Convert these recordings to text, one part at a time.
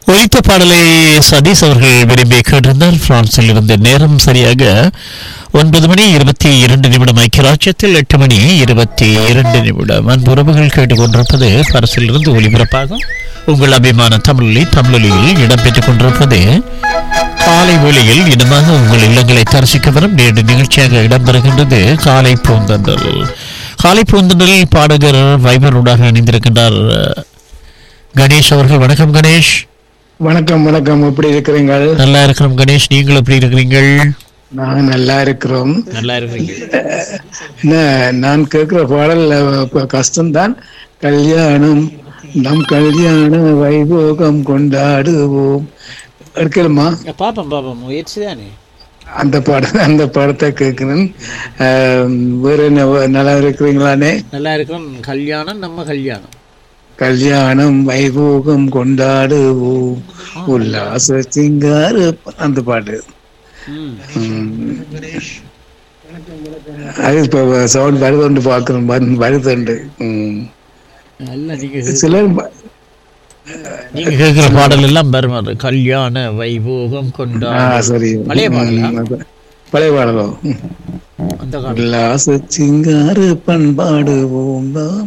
ஒலித்த பாடலை சதீஷ் அவர்கள் விரும்பி கேட்டிருந்தார் பிரான்சில் இருந்து நேரம் சரியாக ஒன்பது மணி இருபத்தி இரண்டு நிமிடம் ஐக்கியராட்சியத்தில் எட்டு மணி இருபத்தி இரண்டு நிமிடம் அன்புறவுகள் கேட்டுக்கொண்டிருப்பது பரசில் இருந்து ஒலிபரப்பாகும் உங்கள் அபிமான தமிழொலி தமிழொலியில் இடம்பெற்றுக் கொண்டிருப்பது காலை வேளையில் இனமாக உங்கள் இல்லங்களை தரிசிக்க வரும் நேரடி நிகழ்ச்சியாக இடம்பெறுகின்றது காலை பூந்தன்றல் காலை பூந்தன்றலில் பாடகர் வைபருடாக இணைந்திருக்கின்றார் கணேஷ் அவர்கள் வணக்கம் கணேஷ் வணக்கம் வணக்கம் எப்படி இருக்கிறீங்கள் நல்லா இருக்கிறோம் கணேஷ் நீங்கள் எப்படி இருக்கிறீங்கள் நாங்க நல்லா இருக்கிறோம் நல்லா இருக்கிறீங்க என்ன நான் கேட்கிற பாடல் அஹ், கஷ்டம்தான் கல்யாணம் நம் கல்யாண வைபோகம் கொண்டாடுவோம் இருக்கலுமா பாப்போம் பாப்போம் முயற்சி தானே அந்த பாடம் அந்த படத்தை கேட்கிறேன் அஹ், வேற என்ன வ- நல்லா இருக்கிறீங்களானே நல்லா இருக்கிறோம் கல்யாணம் நம்ம கல்யாணம் கல்யாணம் வைபோகம் கொண்டாடுவோம் உல்லாச சிங்கார அந்த பாட்டு ம். ம். அது இப்ப சவுண்ட் வருதுண்டு பாக்குறோம் வந்து- வருதுண்டு ம். நல்லா நீங்க சிலர் ப- நீங்க கேட்கிற பாடல் எல்லாம் பெருமாறு கல்யாண வைபோகம் ஆ கொண்டாட சரி பழைய பாடலா? ம், அது- பழைய பாடலோ ம். அந்த காலம் உல்லாச சிங்கார பண்பாடுவோம் தான்.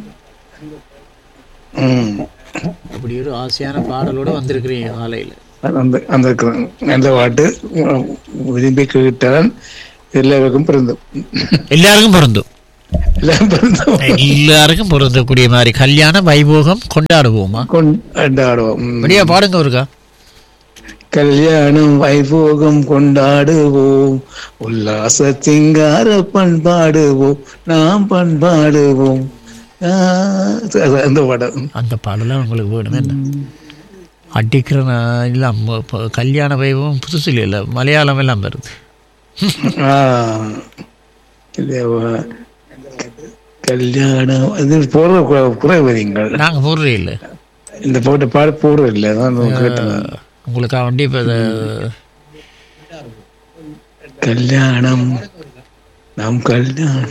ம். அப்படி ஒரு ஆசையான பாடலோட வந்திருக்கிறீங்க காலையில அந்த அந்த இருக்கிற- அந்த பாட்டு உம், விரும்பி கேட்டால் எல்லாருக்கும் பிறந்தோம் எல்லாருக்கும் பொருந்தும் எல்லாம் பிறந்தோம் எல்லாருக்கும் பொருந்தக்கூடிய மாதிரி கல்யாண வைபோகம் கொண்டாடுவோமா கொண்டாடுவோம் ம். அப்படியா பாடுங்க ஒருக்கா கல்யாணம் வைபோகம் கொண்டாடுவோம் உல்லாச சிங்கார பண்பாடுவோம் நாம் பண்பாடுவோம் ஆ, அது அந்த படம் அந்த பாடலாம் உங்களுக்கு வேணும் என்ன அடிக்கிற நான் இல்லை அம்ம- இப்போ கல்யாண வைபவம் புதுசு இல்லை மலையாளம் எல்லாம் வருது ஆ, இது, வ- கல்யாணம் இது போடுற கு- குறைவதிங்கள் நாங்கள் போடுறே இல்லை இந்த பாட்டு பாட போடுறது இல்லை அதான் நான் கேட்டேன் உங்களுக்காக வண்டி இப்போ கல்யாணம் நாம் கல்யாணம்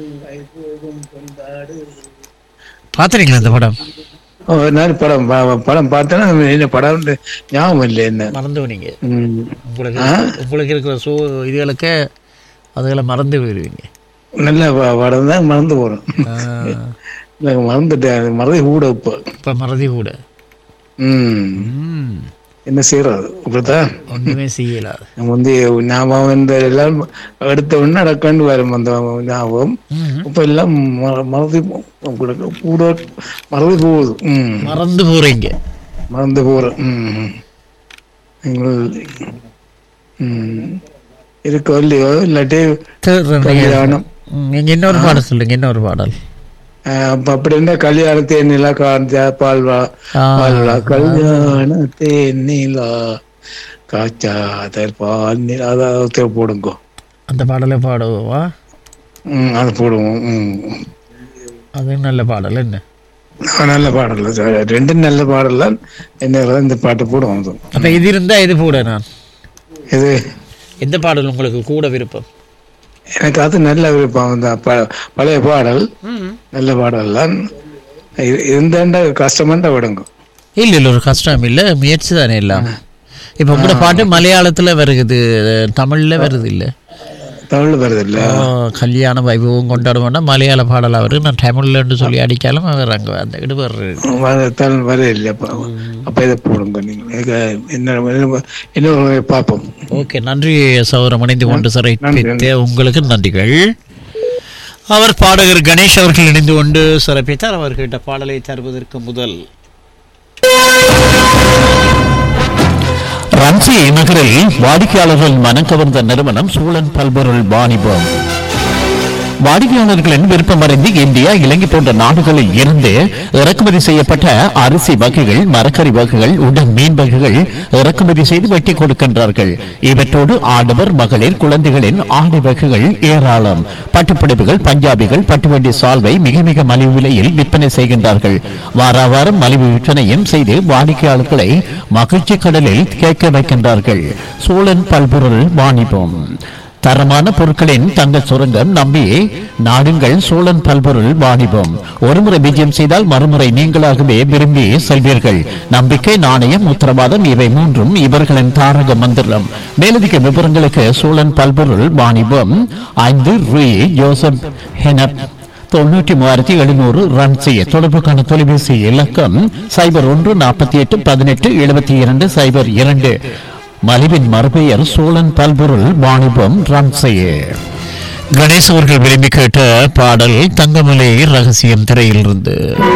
பார்த்துறீங்களா இந்த படம் ஓ, நான் படம் பா- படம் பார்த்தேன்னா என்ன படம் ஞாபகம் இல்லை என்ன மறந்து நீங்க ம். உங்களுக்கு ஆ? உங்களுக்கு இருக்கிற சோ இதுகளுக்கு அதுகளை மறந்து போயிடுவீங்க நல்ல ப- படம் தான் மறந்து போறோம் ஆ, எனக்கு மறந்துட்டேன் மறதி கூட இப்போ இப்ப மறதி கூட ம் ம், என்ன செய்யறது இப்படித்தான் ஒண்ணுமே செய்யலாது நம்ம வந்து ஞாபகம் இந்த எல்லாம் எடுத்த உடனே அடக்காண்டு வரும் அந்த ஞாபகம் ம், இப்ப எல்லாம் ம- மறதி போ- உங்களுக்கு கூட மறதி போகுது ம் மறந்து போறீங்க மறந்து போறோம் ம் நீங்கள் ம் இருக்கோ இல்லையோ இல்லாட்டி தேடுறேன் நீங்க. கல்யாணம் ம், நீங்க இன்னொரு பாடல் சொல்லுங்க இன்னொரு பாடல் அஹ் அப்ப அப்படி இருந்தா கல்யாணத்தை நிலா காஞ்சா பால்வா ஆ, பால்வா கல்யாணத்தை நிலா காய்ச்சாதர் பால் நிலா அதாவது போடுங்க அந்த பாடலை பாடுவோவா ம் அது போடுவோம் ம் அது நல்ல பாடல் என்ன ஆ, நல்ல பாடல் சார். ரெண்டும் நல்ல பாடல் தான் என்ன இந்த பாட்டு போடுவோம் அது. அப்ப இது இருந்தா இது கூட நான் இது எந்த பாடல் உங்களுக்கு கூட விருப்பம் எனக்கு அது நல்ல விருப்பம் தான் ப- பழைய பாடல் நல்ல பாடல் தான் இ- இருந்தாண்டா கஷ்டமாண்டா விடுங்க இல்ல இல்ல ஒரு கஷ்டம் இல்ல முயற்சி தானே எல்லாம் இப்ப கூட பாட்டு மலையாளத்துல வருது தமிழ்ல வருது இல்ல தமிழ் வருது இல்ல ஆ, கல்யாண வைபவம் கொண்டாடுவோம்னா மலையாள பாடலா வரும் நான் தமிழ்லன்னு சொல்லி அடிக்காலும் அவர் அங்க அந்த இது வர்றது தமிழ் வர இல்லை அப்ப அப்ப இதை போடுங்க நீங்க எனக்கு என்ன இன்னொரு பார்ப்போம் ஓகே நன்றி சௌரம் இணைந்து கொண்டு சிறப்பித்த உங்களுக்கு நன்றிகள் அவர் பாடகர் கணேஷ் அவர்கள் இணைந்து கொண்டு சிறப்பித்தார் அவர் கேட்ட பாடலை தருவதற்கு முதல் ரன்சி நகரில் வாடிக்கையாளர்கள் மனம் கவர்ந்த நிறுவனம் சூழன் பல்பொருள் வாணிபம் வாடிக்கையாளர்களின் விருப்பமறிந்து இந்தியா இலங்கை போன்ற நாடுகளில் இருந்து இறக்குமதி செய்யப்பட்ட அரிசி வகைகள் மரக்கறி வகைகள் உடன் மீன் வகைகள் இறக்குமதி செய்து வெட்டி கொடுக்கின்றார்கள் இவற்றோடு ஆடவர் மகளிர் குழந்தைகளின் ஆடை வகைகள் ஏராளம் பட்டுப்புடவைகள் பஞ்சாபிகள் பட்டுவண்டி சால்வை மிக மிக மலிவு விலையில் விற்பனை செய்கின்றார்கள் வாரா வாரம் மலிவு விற்பனையும் செய்து வாடிக்கையாளர்களை மகிழ்ச்சி கடலில் கேட்க வைக்கின்றார்கள் சோழன் பல்பொருள் வாணிபம் தரமான பொருட்களின் தங்க சுரங்கம் நம்பி நாடுங்கள் சோழன் பல்பொருள் வாணிபம் ஒருமுறை விஜயம் செய்தால் மறுமுறை நீங்களாகவே விரும்பி செல்வீர்கள் நம்பிக்கை நாணயம் உத்தரவாதம் இவை மூன்றும் இவர்களின் தாரக மந்திரம் மேலதிக விவரங்களுக்கு சோழன் பல்பொருள் வாணிபம் ஐந்து ரூ ஜோசப் ஹெனப் தொண்ணூற்றி மூவாயிரத்தி எழுநூறு ரன் செய்ய தொடர்புக்கான தொலைபேசி இலக்கம் சைபர் ஒன்று நாற்பத்தி எட்டு பதினெட்டு எழுபத்தி இரண்டு சைபர் இரண்டு மலிவின் மறுபெயர் சோழன் பல்பொருள் வாணிபம் ரன் செய்ய கணேஷ் அவர்கள் விரும்பி கேட்ட பாடல் தங்கமலை ரகசியம் திரையிலிருந்து